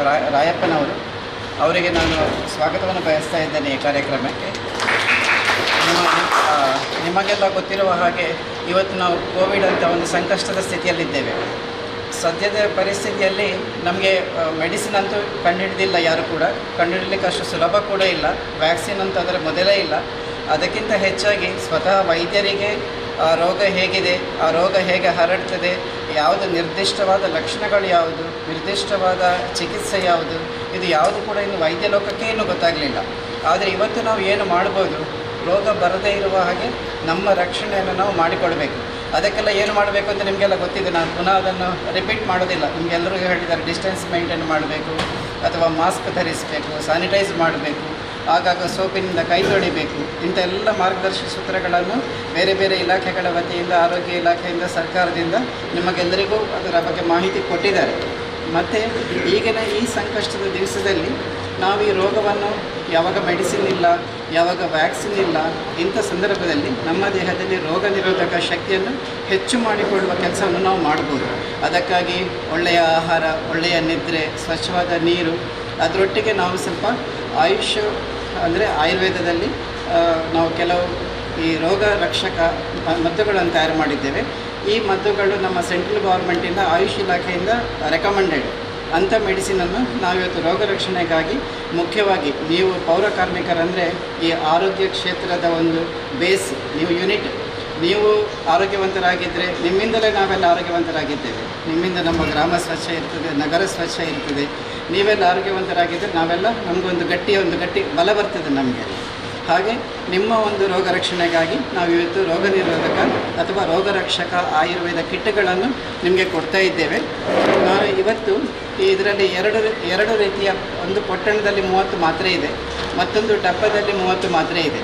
ರಾ- ರಾಯಪ್ಪನವರು ಅವರಿಗೆ ನಾನು ಸ್ವಾಗತವನ್ನು ಬಯಸ್ತಾ ಇದ್ದೇನೆ ಈ ಕಾರ್ಯಕ್ರಮಕ್ಕೆ ನಿಮ್ಮ ಆ, ನಿಮಗೆಲ್ಲ ಗೊತ್ತಿರುವ ಹಾಗೆ ಇವತ್ತು ನಾವು ಕೋವಿಡ್ ಅಂತ ಒಂದು ಸಂಕಷ್ಟದ ಸ್ಥಿತಿಯಲ್ಲಿದ್ದೇವೆ ಸದ್ಯದ ಪರಿಸ್ಥಿತಿಯಲ್ಲಿ ನಮಗೆ ಮೆಡಿಸಿನ್ ಅಂತೂ ಕಂಡುಹಿಡಿದಿಲ್ಲ ಯಾರು ಕೂಡ ಕಂಡುಹಿಡಲಿಕ್ಕೆ ಅಷ್ಟು ಸುಲಭ ಕೂಡ ಇಲ್ಲ ವ್ಯಾಕ್ಸಿನ್ ಅಂತ ಅದರ ಮೊದಲೇ ಇಲ್ಲ ಅದಕ್ಕಿಂತ ಹೆಚ್ಚಾಗಿ ಸ್ವತಃ ವೈದ್ಯರಿಗೆ ಆ ರೋಗ ಹೇಗಿದೆ ಆ ರೋಗ ಹೇಗೆ ಹರಡ್ತದೆ ಯಾವುದು ನಿರ್ದಿಷ್ಟವಾದ ಲಕ್ಷಣಗಳು ಯಾವುದು ನಿರ್ದಿಷ್ಟವಾದ ಚಿಕಿತ್ಸೆ ಯಾವುದು ಇದು ಯಾವುದು ಕೂಡ ಇನ್ನು ವೈದ್ಯ ಲೋಕಕ್ಕೆ ಇನ್ನೂ ಗೊತ್ತಾಗಲಿಲ್ಲ ಆದರೆ ಇವತ್ತು ನಾವು ಏನು ಮಾಡ್ಬೋದು ರೋಗ ಬರದೇ ಇರುವ ಹಾಗೆ ನಮ್ಮ ರಕ್ಷಣೆಯನ್ನು ನಾವು ಮಾಡಿಕೊಳ್ಬೇಕು ಅದಕ್ಕೆಲ್ಲ ಏನು ಮಾಡಬೇಕು ಅಂತ ನಿಮಗೆಲ್ಲ ಗೊತ್ತಿದೆ ನಾನು ಪುನಃ ಅದನ್ನು ರಿಪೀಟ್ ಮಾಡೋದಿಲ್ಲ ನಿಮಗೆಲ್ಲರಿಗೂ ಹೇಳಿದ್ದಾರೆ ಡಿಸ್ಟೆನ್ಸ್ ಮೇಂಟೈನ್ ಮಾಡಬೇಕು ಅಥವಾ ಮಾಸ್ಕ್ ಧರಿಸಬೇಕು ಸ್ಯಾನಿಟೈಸ್ ಮಾಡಬೇಕು ಆಗಾಗ ಸೋಪಿನಿಂದ ಕೈ ತೊಳಿಬೇಕು ಇಂಥ ಎಲ್ಲ ಮಾರ್ಗದರ್ಶಿ ಸೂತ್ರಗಳನ್ನು ಬೇರೆ ಬೇರೆ ಇಲಾಖೆಗಳ ವತಿಯಿಂದ ಆರೋಗ್ಯ ಇಲಾಖೆಯಿಂದ ಸರ್ಕಾರದಿಂದ ನಿಮಗೆಲ್ಲರಿಗೂ ಅದರ ಬಗ್ಗೆ ಮಾಹಿತಿ ಕೊಟ್ಟಿದ್ದಾರೆ ಮತ್ತು ಈಗಿನ ಈ ಸಂಕಷ್ಟದ ದಿವಸದಲ್ಲಿ ನಾವು ಈ ರೋಗವನ್ನು ಯಾವಾಗ ಮೆಡಿಸಿನ್ ಇಲ್ಲ ಯಾವಾಗ ವ್ಯಾಕ್ಸಿನ್ ಇಲ್ಲ ಇಂಥ ಸಂದರ್ಭದಲ್ಲಿ ನಮ್ಮ ದೇಹದಲ್ಲಿ ರೋಗ ನಿರೋಧಕ ಶಕ್ತಿಯನ್ನು ಹೆಚ್ಚು ಮಾಡಿಕೊಳ್ಳುವ ಕೆಲಸವನ್ನು ನಾವು ಮಾಡ್ಬೋದು ಅದಕ್ಕಾಗಿ ಒಳ್ಳೆಯ ಆಹಾರ ಒಳ್ಳೆಯ ನಿದ್ರೆ ಸ್ವಚ್ಛವಾದ ನೀರು ಅದರೊಟ್ಟಿಗೆ ನಾವು ಸ್ವಲ್ಪ ಆಯುಷ್ ಅಂದರೆ ಆಯುರ್ವೇದದಲ್ಲಿ ಆ, ನಾವು ಕೆಲವು ಈ ರೋಗ ರಕ್ಷಕ ಮ- ಮದ್ದುಗಳನ್ನು ತಯಾರು ಮಾಡಿದ್ದೇವೆ ಈ ಮದ್ದುಗಳು ನಮ್ಮ ಸೆಂಟ್ರಲ್ ಗೌರ್ಮೆಂಟಿಂದ ಆಯುಷ್ ಇಲಾಖೆಯಿಂದ ರೆಕಮೆಂಡೆಡ್ ಅಂಥ ಮೆಡಿಸಿನನ್ನು ನಾವಿವತ್ತು ರೋಗ ರಕ್ಷಣೆಗಾಗಿ ಮುಖ್ಯವಾಗಿ ನೀವು ಪೌರ ಕಾರ್ಮಿಕರಂದರೆ ಈ ಆರೋಗ್ಯ ಕ್ಷೇತ್ರದ ಒಂದು ಬೇಸ್ ನೀವು ಯೂನಿಟ್ ನೀವು ಆರೋಗ್ಯವಂತರಾಗಿದ್ದರೆ ನಿಮ್ಮಿಂದಲೇ ನಾವೆಲ್ಲ ಆರೋಗ್ಯವಂತರಾಗಿದ್ದೇವೆ ನಿಮ್ಮಿಂದ ನಮ್ಮ ಗ್ರಾಮ ಸ್ವಚ್ಛ ಇರ್ತದೆ ನಗರ ಸ್ವಚ್ಛ ಇರ್ತದೆ ನೀವೆಲ್ಲ ಆರೋಗ್ಯವಂತರಾಗಿದ್ದರೆ ನಾವೆಲ್ಲ ನಮಗೊಂದು ಗಟ್ಟಿಯ ಒಂದು ಗಟ್ಟಿ ಬಲ ಬರ್ತದೆ ನಮಗೆ ಹಾಗೆ ನಿಮ್ಮ ಒಂದು ರೋಗ ರಕ್ಷಣೆಗಾಗಿ ನಾವು ಇವತ್ತು ರೋಗ ನಿರೋಧಕ ಅಥವಾ ರೋಗ ರಕ್ಷಕ ಆಯುರ್ವೇದ ಕಿಟ್ಗಳನ್ನು ನಿಮಗೆ ಕೊಡ್ತಾ ಇದ್ದೇವೆ ನಾನು ಇವತ್ತು ಇದರಲ್ಲಿ ಎರಡು ಎರಡು ರೀತಿಯ ಒಂದು ಪೊಟ್ಟಣದಲ್ಲಿ ಮೂವತ್ತು ಮಾತ್ರೆ ಇದೆ ಮತ್ತೊಂದು ಡಬ್ಬದಲ್ಲಿ ಮೂವತ್ತು ಮಾತ್ರೆ ಇದೆ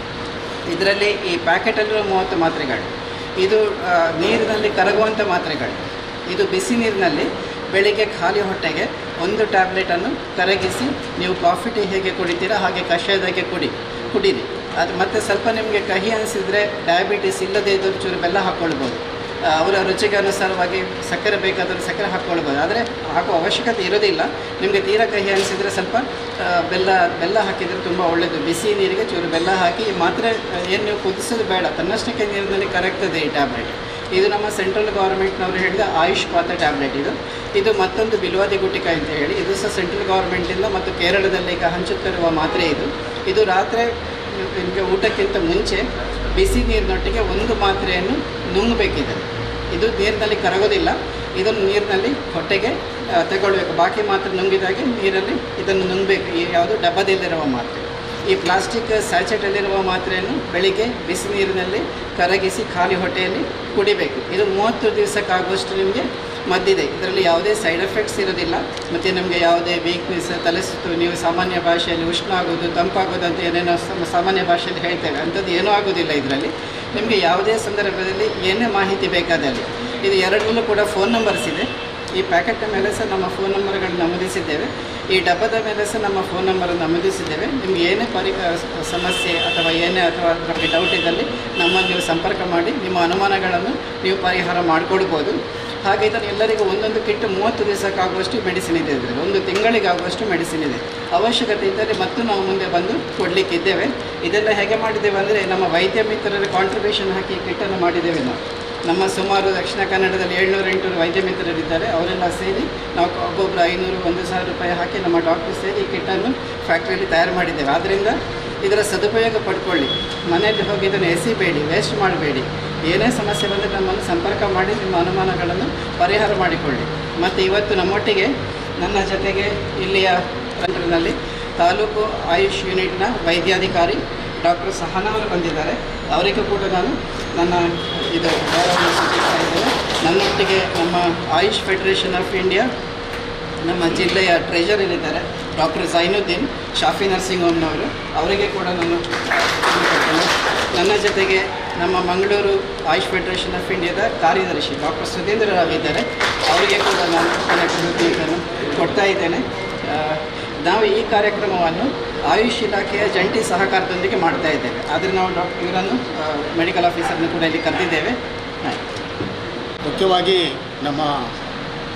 ಇದರಲ್ಲಿ ಈ ಪ್ಯಾಕೆಟಲ್ಲಿರೋ ಮೂವತ್ತು ಮಾತ್ರೆಗಳು ಇದು ಆ, ನೀರಿನಲ್ಲಿ ಕರಗುವಂಥ ಮಾತ್ರೆಗಳು ಇದು ಬಿಸಿ ನೀರಿನಲ್ಲಿ ಬೆಳಿಗ್ಗೆ ಖಾಲಿ ಹೊಟ್ಟೆಗೆ ಒಂದು ಟ್ಯಾಬ್ಲೆಟನ್ನು ಕರಗಿಸಿ ನೀವು ಕಾಫಿ ಟೀ ಹೇಗೆ ಕುಡಿತೀರಾ ಹಾಗೆ ಕಷಾಯದಾಗೆ ಕುಡಿ ಕುಡೀರಿ ಅದು ಮತ್ತು ಸ್ವಲ್ಪ ನಿಮಗೆ ಕಹಿ ಅನಿಸಿದರೆ ಡಯಾಬಿಟಿಸ್ ಇಲ್ಲದೇ ಇದ್ದವ್ರು ಚೂರು ಬೆಲ್ಲ ಹಾಕ್ಕೊಳ್ಬೋದು ಆ, ಅವರ ರುಚಿಗೆ ಅನುಸಾರವಾಗಿ ಸಕ್ಕರೆ ಬೇಕಾದರೂ ಸಕ್ಕರೆ ಹಾಕ್ಕೊಳ್ಬೋದು ಆದರೆ ಹಾಕೋ ಅವಶ್ಯಕತೆ ಇರೋದಿಲ್ಲ ನಿಮಗೆ ತೀರಾ ಕಹಿ ಅನಿಸಿದರೆ ಸ್ವಲ್ಪ ಆ, ಬೆಲ್ಲ ಬೆಲ್ಲ ಹಾಕಿದರೆ ತುಂಬ ಒಳ್ಳೆಯದು ಬಿಸಿ ನೀರಿಗೆ ಚೂರು ಬೆಲ್ಲ ಹಾಕಿ ಈ ಮಾತ್ರೆ ಏನು ನೀವು ಕುದಿಸೋದು ಬೇಡ ತನ್ನಷ್ಟಕ್ಕೆ ನೀರಿನಲ್ಲಿ ಕರಗ್ತದೆ ಈ ಟ್ಯಾಬ್ಲೆಟ್ ಇದು ನಮ್ಮ ಸೆಂಟ್ರಲ್ ಗೌರ್ಮೆಂಟ್ನವರು ಹೇಳಿದ ಆಯುಷ್ ಪಾತ ಟ್ಯಾಬ್ಲೆಟ್ ಇದು ಇದು ಮತ್ತೊಂದು ಬಿಲ್ವಾದಿ ಗುಟಿಕ ಅಂತ ಹೇಳಿ ಇದು ಸಹ ಸೆಂಟ್ರಲ್ ಗೌರ್ಮೆಂಟಿಂದ ಮತ್ತು ಕೇರಳದಲ್ಲಿ ಈಗ ಹಂಚುತ್ತಿರುವ ಮಾತ್ರೆ ಇದು ಇದು ರಾತ್ರಿ ನಿಮಗೆ ಊಟಕ್ಕಿಂತ ಮುಂಚೆ ಬಿಸಿ ನೀರಿನೊಟ್ಟಿಗೆ ಒಂದು ಮಾತ್ರೆಯನ್ನು ನುಂಗಬೇಕಿದೆ ಇದು ನೀರಿನಲ್ಲಿ ಕರಗೋದಿಲ್ಲ ಇದನ್ನು ನೀರಿನಲ್ಲಿ ಹೊಟ್ಟೆಗೆ ಆ, ತಗೊಳ್ಬೇಕು ಬಾಕಿ ಮಾತ್ರೆ ನುಂಗಿದಾಗೆ ನೀರಲ್ಲಿ ಇದನ್ನು ನುಂಗಬೇಕು ಈ ಯಾವುದು ಡಬ್ಬದಲ್ಲಿರುವ ಮಾತ್ರೆ ಈ ಪ್ಲಾಸ್ಟಿಕ್ ಸ್ಯಾಚೆಟಲ್ಲಿರುವ ಮಾತ್ರೆಯನ್ನು ಬೆಳಿಗ್ಗೆ ಬಿಸಿ ನೀರಿನಲ್ಲಿ ಕರಗಿಸಿ ಖಾಲಿ ಹೊಟ್ಟೆಯಲ್ಲಿ ಕುಡಿಬೇಕು ಇದು ಮೂವತ್ತು ದಿವಸಕ್ಕಾಗುವಷ್ಟು ನಿಮಗೆ ಮದ್ದಿದೆ ಇದರಲ್ಲಿ ಯಾವುದೇ ಸೈಡ್ ಎಫೆಕ್ಟ್ಸ್ ಇರೋದಿಲ್ಲ ಮತ್ತು ನಮಗೆ ಯಾವುದೇ ವೀಕ್ನೆಸ್ ತಲೆಸುತ್ತು ನೀವು ಸಾಮಾನ್ಯ ಭಾಷೆಯಲ್ಲಿ ಉಷ್ಣ ಆಗೋದು ತಂಪಾಗೋದು ಅಂತ ಏನೇನೋ ಸಮ- ಸಾಮಾನ್ಯ ಭಾಷೆಯಲ್ಲಿ ಹೇಳ್ತೇವೆ ಅಂಥದ್ದು ಏನೂ ಆಗೋದಿಲ್ಲ ಇದರಲ್ಲಿ ನಿಮಗೆ ಯಾವುದೇ ಸಂದರ್ಭದಲ್ಲಿ ಏನೇ ಮಾಹಿತಿ ಬೇಕಾದಲ್ಲಿ ಇದು ಎರಡರಲ್ಲೂ ಕೂಡ ಫೋನ್ ನಂಬರ್ಸ್ ಇದೆ ಈ ಪ್ಯಾಕೆಟ್ನ ಮೇಲೆ ಸಹ ನಮ್ಮ ಫೋನ್ ನಂಬರ್ಗಳನ್ನು ನಮೂದಿಸಿದ್ದೇವೆ ಈ ಡಬ್ಬದ ಮೇಲೆ ಸಹ ನಮ್ಮ ಫೋನ್ ನಂಬರನ್ನು ನಮೂದಿಸಿದ್ದೇವೆ ನಿಮ್ಗೆ ಏನೇ ಪರಿ ಸಮಸ್ಯೆ ಅಥವಾ ಏನೇ ಅಥವಾ ಅದ್ರ ಬಗ್ಗೆ ಡೌಟ್ ಇದ್ದಲ್ಲಿ ನಮ್ಮನ್ನು ನೀವು ಸಂಪರ್ಕ ಮಾಡಿ ನಿಮ್ಮ ಅನುಮಾನಗಳನ್ನು ನೀವು ಪರಿಹಾರ ಮಾಡಿಕೊಡ್ಬೋದು ಹಾಗೆ ಇದನ್ನು ಎಲ್ಲರಿಗೂ ಒಂದೊಂದು ಕಿಟ್ ಮೂವತ್ತು ದಿವಸಕ್ಕಾಗುವಷ್ಟು ಮೆಡಿಸಿನ್ ಇದೆ ಇದರಲ್ಲಿ ಒಂದು ತಿಂಗಳಿಗಾಗುವಷ್ಟು ಮೆಡಿಸಿನ್ ಇದೆ ಅವಶ್ಯಕತೆ ಇದ್ದರೆ ಮತ್ತು ನಾವು ಮುಂದೆ ಬಂದು ಕೊಡಲಿಕ್ಕಿದ್ದೇವೆ ಇದೆಲ್ಲ ಹೇಗೆ ಮಾಡಿದ್ದೇವೆ ಅಂದರೆ ನಮ್ಮ ವೈದ್ಯ ಮಿತ್ರರ ಕಾಂಟ್ರಿಬ್ಯೂಷನ್ ಹಾಕಿ ಕಿಟ್ಟನ್ನು ಮಾಡಿದ್ದೇವೆ ನಾವು ನಮ್ಮ ಸುಮಾರು ದಕ್ಷಿಣ ಕನ್ನಡದಲ್ಲಿ ಏಳ್ನೂರು ಎಂಟುನೂರು ವೈದ್ಯ ಮಿತ್ರರಿದ್ದಾರೆ ಅವರೆಲ್ಲ ಸೇರಿ ನಾವು ಒಬ್ಬೊಬ್ಬರು ಐನೂರು ಒಂದು ಸಾವಿರ ರೂಪಾಯಿ ಹಾಕಿ ನಮ್ಮ ಡಾಕ್ಟರ್ ಸೇರಿ ಈ ಕಿಟ್ಟನ್ನು ಫ್ಯಾಕ್ಟ್ರಿಯಲ್ಲಿ ತಯಾರು ಮಾಡಿದ್ದೇವೆ ಆದ್ದರಿಂದ ಇದರ ಸದುಪಯೋಗ ಪಡ್ಕೊಳ್ಳಿ ಮನೆಯಲ್ಲಿ ಹೋಗಿ ಇದನ್ನು ಎಸಿಬೇಡಿ ವೇಸ್ಟ್ ಮಾಡಬೇಡಿ ಏನೇ ಸಮಸ್ಯೆ ಬಂದರೆ ನಮ್ಮನ್ನು ಸಂಪರ್ಕ ಮಾಡಿ ನಿಮ್ಮ ಅನುಮಾನಗಳನ್ನು ಪರಿಹಾರ ಮಾಡಿಕೊಳ್ಳಿ ಮತ್ತು ಇವತ್ತು ನಮ್ಮೊಟ್ಟಿಗೆ ನನ್ನ ಜೊತೆಗೆ ಇಲ್ಲಿಯ ನಲ್ಲಿ ತಾಲೂಕು ಆಯುಷ್ ಯೂನಿಟ್ನ ವೈದ್ಯಾಧಿಕಾರಿ ಡಾಕ್ಟರ್ ಸಹನಾ ಅವರು ಬಂದಿದ್ದಾರೆ ಅವರಿಗೂ ಕೂಡ ನಾನು ನನ್ನ ಇದು ಗೌರವವನ್ನು ಸೂಚಿಸ್ತಾ ಇದ್ದೇನೆ ನನ್ನೊಟ್ಟಿಗೆ ನಮ್ಮ ಆಯುಷ್ ಫೆಡರೇಷನ್ ಆಫ್ ಇಂಡಿಯಾ ನಮ್ಮ ಜಿಲ್ಲೆಯ ಟ್ರೆಜರರ್ ಇದ್ದಾರೆ ಡಾಕ್ಟರ್ ಜೈನುದ್ದೀನ್ ಶಾಫಿ ನರ್ಸಿಂಗ್ ಹೋಮ್ನವರು ಅವರಿಗೆ ಕೂಡ ನಾನು ಕೊಡ್ತೇನೆ ನನ್ನ ಜೊತೆಗೆ ನಮ್ಮ ಮಂಗಳೂರು ಆಯುಷ್ ಫೆಡರೇಷನ್ ಆಫ್ ಇಂಡಿಯಾದ ಕಾರ್ಯದರ್ಶಿ ಡಾಕ್ಟರ್ ಸುಧೀಂದ್ರ ರಾವ್ ಇದ್ದಾರೆ ಅವರಿಗೆ ಕೂಡ ನಾನು ನನ್ನ ಕೃತಜ್ಞತೆಯನ್ನು ಕೊಡ್ತಾ ಇದ್ದೇನೆ ಆ, ನಾವು ಈ ಕಾರ್ಯಕ್ರಮವನ್ನು ಆಯುಷ್ ಇಲಾಖೆಯ ಜಂಟಿ ಸಹಕಾರದೊಂದಿಗೆ ಮಾಡ್ತಾ ಇದ್ದೇವೆ ಆದರೆ ನಾವು ಡಾಕ್ಟರ್ ಇವರನ್ನು ಮೆಡಿಕಲ್ ಆಫೀಸರ್ನ ಕೂಡ ಇಲ್ಲಿ ಕರೆದಿದ್ದೇವೆ ಆಯ್ತು. ಮುಖ್ಯವಾಗಿ ನಮ್ಮ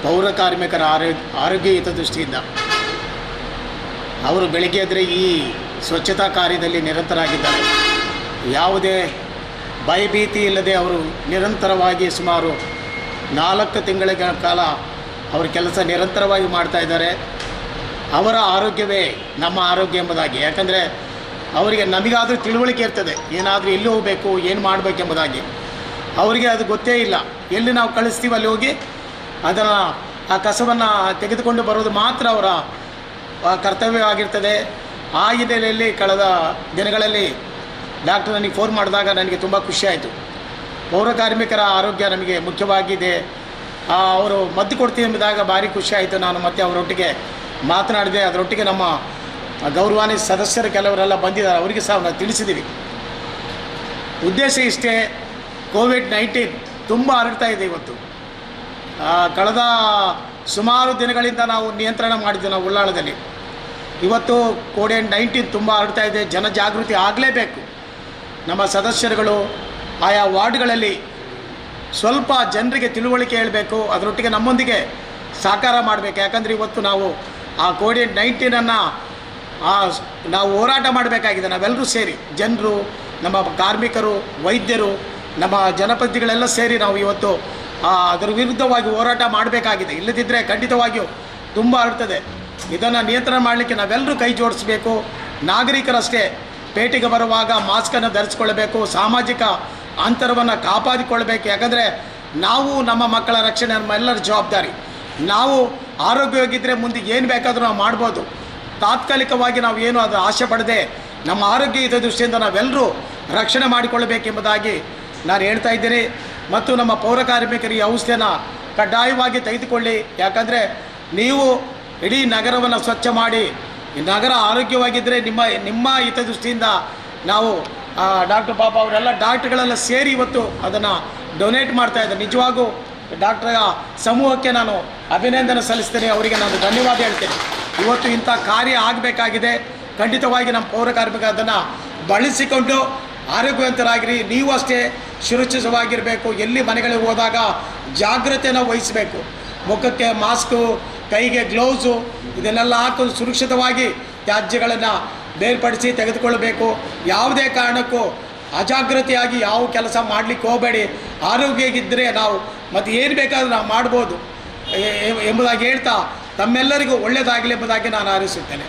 ಪೌರ ಕಾರ್ಮಿಕರ ಆರೋಗ್ಯ ಆರೋಗ್ಯ ಹಿತದೃಷ್ಟಿಯಿಂದ ಅವರು ಬೆಳಗ್ಗೆ ಎದ್ದರೆ ಈ ಸ್ವಚ್ಛತಾ ಕಾರ್ಯದಲ್ಲಿ ನಿರಂತರಾಗಿದ್ದಾರೆ ಯಾವುದೇ ಭಯಭೀತಿ ಇಲ್ಲದೆ ಅವರು ನಿರಂತರವಾಗಿ ಸುಮಾರು ನಾಲ್ಕು ತಿಂಗಳ ಕಾಲ ಅವರು ಕೆಲಸ ನಿರಂತರವಾಗಿ ಮಾಡ್ತಾ ಇದ್ದಾರೆ ಅವರ ಆರೋಗ್ಯವೇ ನಮ್ಮ ಆರೋಗ್ಯ ಎಂಬುದಾಗಿ ಯಾಕಂದರೆ ಅವರಿಗೆ ನಮಗಾದರೂ ತಿಳುವಳಿಕೆ ಇರ್ತದೆ ಏನಾದರೂ ಎಲ್ಲಿ ಹೋಗಬೇಕು ಏನು ಮಾಡಬೇಕೆಂಬುದಾಗಿ ಅವರಿಗೆ ಅದು ಗೊತ್ತೇ ಇಲ್ಲ ಎಲ್ಲಿ ನಾವು ಕಳಿಸ್ತೀವಿ ಅಲ್ಲಿ ಹೋಗಿ ಅದನ್ನು ಆ ಕಸವನ್ನು ತೆಗೆದುಕೊಂಡು ಬರೋದು ಮಾತ್ರ ಅವರ ಆ, ಕರ್ತವ್ಯವಾಗಿರ್ತದೆ ಆ ಹಿನ್ನೆಲೆಯಲ್ಲಿ ಕಳೆದ ದಿನಗಳಲ್ಲಿ ಡಾಕ್ಟರ್ ನನಗೆ ಫೋನ್ ಮಾಡಿದಾಗ ನನಗೆ ತುಂಬ ಖುಷಿಯಾಯಿತು ಪೌರ ಕಾರ್ಮಿಕರ ಆರೋಗ್ಯ ನಮಗೆ ಮುಖ್ಯವಾಗಿದೆ ಆ, ಅವರು ಮದ್ದು ಕೊಡ್ತೀವಿ ಎಂಬುದಾಗ ಭಾರಿ ಖುಷಿಯಾಯಿತು ನಾನು ಮತ್ತೆ ಅವರೊಟ್ಟಿಗೆ ಮಾತನಾಡಿದೆ ಅದರೊಟ್ಟಿಗೆ ನಮ್ಮ ಗೌರವಾನ್ವಿತ ಸದಸ್ಯರು ಕೆಲವರೆಲ್ಲ ಬಂದಿದ್ದಾರೆ ಅವರಿಗೆ ಸಹ ನಾವು ತಿಳಿಸಿದ್ದೀವಿ ಉದ್ದೇಶ ಇಷ್ಟೇ ಕೋವಿಡ್ ನೈನ್ಟೀನ್ ತುಂಬ ಹರಡ್ತಾ ಇದೆ ಇವತ್ತು ಆ, ಕಳೆದ ಸುಮಾರು ದಿನಗಳಿಂದ ನಾವು ನಿಯಂತ್ರಣ ಮಾಡಿದ್ವಿ ನಾವು ಉಳ್ಳಾಳದಲ್ಲಿ ಇವತ್ತು ಕೋವಿಡ್ ನೈನ್ಟೀನ್ ತುಂಬ ಹರಡ್ತಾ ಇದೆ ಜನಜಾಗೃತಿ ಆಗಲೇಬೇಕು ನಮ್ಮ ಸದಸ್ಯರುಗಳು ಆಯಾ ವಾರ್ಡ್ಗಳಲ್ಲಿ ಸ್ವಲ್ಪ ಜನರಿಗೆ ತಿಳುವಳಿಕೆ ಹೇಳಬೇಕು ಅದರೊಟ್ಟಿಗೆ ನಮ್ಮೊಂದಿಗೆ ಸಹಕಾರ ಮಾಡಬೇಕು ಯಾಕಂದರೆ ಇವತ್ತು ನಾವು ಆ ಕೋವಿಡ್ ನೈನ್ಟೀನನ್ನು ಆ ಸ್- ನಾವು ಹೋರಾಟ ಮಾಡಬೇಕಾಗಿದೆ ನಾವೆಲ್ಲರೂ ಸೇರಿ ಜನರು ನಮ್ಮ ಕಾರ್ಮಿಕರು ವೈದ್ಯರು ನಮ್ಮ ಜನಪ್ರತಿನಿಧಿಗಳೆಲ್ಲ ಸೇರಿ ನಾವು ಇವತ್ತು ಆ, ಅದರ ವಿರುದ್ಧವಾಗಿ ಹೋರಾಟ ಮಾಡಬೇಕಾಗಿದೆ ಇಲ್ಲದಿದ್ದರೆ ಖಂಡಿತವಾಗಿಯೂ ತುಂಬ ಹರಡ್ತದೆ ಇದನ್ನು ನಿಯಂತ್ರಣ ಮಾಡಲಿಕ್ಕೆ ನಾವೆಲ್ಲರೂ ಕೈ ಜೋಡಿಸಬೇಕು ನಾಗರಿಕರಷ್ಟೇ ಪೇಟೆಗೆ ಬರುವಾಗ ಮಾಸ್ಕನ್ನು ಧರಿಸ್ಕೊಳ್ಬೇಕು ಸಾಮಾಜಿಕ ಅಂತರವನ್ನು ಕಾಪಾಡಿಕೊಳ್ಬೇಕು ಯಾಕಂದರೆ ನಾವು ನಮ್ಮ ಮಕ್ಕಳ ರಕ್ಷಣೆ ನಮ್ಮ ಎಲ್ಲರ ಜವಾಬ್ದಾರಿ ನಾವು ಆರೋಗ್ಯವಾಗಿದ್ದರೆ ಮುಂದೆ ಏನು ಬೇಕಾದರೂ ನಾವು ಮಾಡ್ಬೋದು ತಾತ್ಕಾಲಿಕವಾಗಿ ನಾವು ಏನು ಅದು ಆಸೆ ಪಡದೆ ನಮ್ಮ ಆರೋಗ್ಯ ಹಿತ ದೃಷ್ಟಿಯಿಂದ ನಾವೆಲ್ಲರೂ ರಕ್ಷಣೆ ಮಾಡಿಕೊಳ್ಳಬೇಕೆಂಬುದಾಗಿ ನಾನು ಹೇಳ್ತಾ ಇದ್ದೇನೆ ಮತ್ತು ನಮ್ಮ ಪೌರ ಕಾರ್ಮಿಕರು ಈ ಔಷಧಿಯನ್ನು ಕಡ್ಡಾಯವಾಗಿ ತೆಗೆದುಕೊಳ್ಳಿ ಯಾಕಂದರೆ ನೀವು ಇಡೀ ನಗರವನ್ನು ಸ್ವಚ್ಛ ಮಾಡಿ ಈ ನಗರ ಆರೋಗ್ಯವಾಗಿದ್ದರೆ ನಿಮ್ಮ ನಿಮ್ಮ ಹಿತದೃಷ್ಟಿಯಿಂದ ನಾವು ಡಾಕ್ಟರ್ ಪಾಪ ಅವರೆಲ್ಲ ಡಾಕ್ಟ್ರುಗಳೆಲ್ಲ ಸೇರಿ ಇವತ್ತು ಅದನ್ನು ಡೊನೇಟ್ ಮಾಡ್ತಾ ಇದ್ದಾರೆ ನಿಜವಾಗೂ ಡಾಕ್ಟರ್ ಸಮೂಹಕ್ಕೆ ನಾನು ಅಭಿನಂದನೆ ಸಲ್ಲಿಸ್ತೇನೆ ಅವರಿಗೆ ನಾನು ಧನ್ಯವಾದ ಹೇಳ್ತೇನೆ ಇವತ್ತು ಇಂಥ ಕಾರ್ಯ ಆಗಬೇಕಾಗಿದೆ ಖಂಡಿತವಾಗಿ ನಮ್ಮ ಪೌರ ಕಾರ್ಮಿಕ ಅದನ್ನು ಬಳಸಿಕೊಂಡು ಆರೋಗ್ಯವಂತರಾಗಿರಿ ನೀವು ಅಷ್ಟೇ ಸುರಕ್ಷಿತವಾಗಿರಬೇಕು ಎಲ್ಲಿ ಮನೆಗಳಿಗೆ ಹೋದಾಗ ಜಾಗ್ರತೆಯನ್ನು ವಹಿಸಬೇಕು ಮುಖಕ್ಕೆ ಮಾಸ್ಕು ಕೈಗೆ ಗ್ಲೌಸು ಇದನ್ನೆಲ್ಲ ಹಾಕಿ ಸುರಕ್ಷಿತವಾಗಿ ತ್ಯಾಜ್ಯಗಳನ್ನು ಬೇರ್ಪಡಿಸಿ ತೆಗೆದುಕೊಳ್ಳಬೇಕು ಯಾವುದೇ ಕಾರಣಕ್ಕೂ ಅಜಾಗ್ರತೆಯಾಗಿ ಯಾವ ಕೆಲಸ ಮಾಡಲಿಕ್ಕೆ ಹೋಗಬೇಡಿ ಆರೋಗ್ಯಗಿದ್ದರೆ ನಾವು ಮತ್ತು ಏನು ಬೇಕಾದರೂ ನಾವು ಮಾಡ್ಬೋದು ಎ- ಎಂಬುದಾಗಿ ಹೇಳ್ತಾ ತಮ್ಮೆಲ್ಲರಿಗೂ ಒಳ್ಳೆಯದಾಗಲಿ ಎಂಬುದಾಗಿ ನಾನು ಹಾರೈಸುತ್ತೇನೆ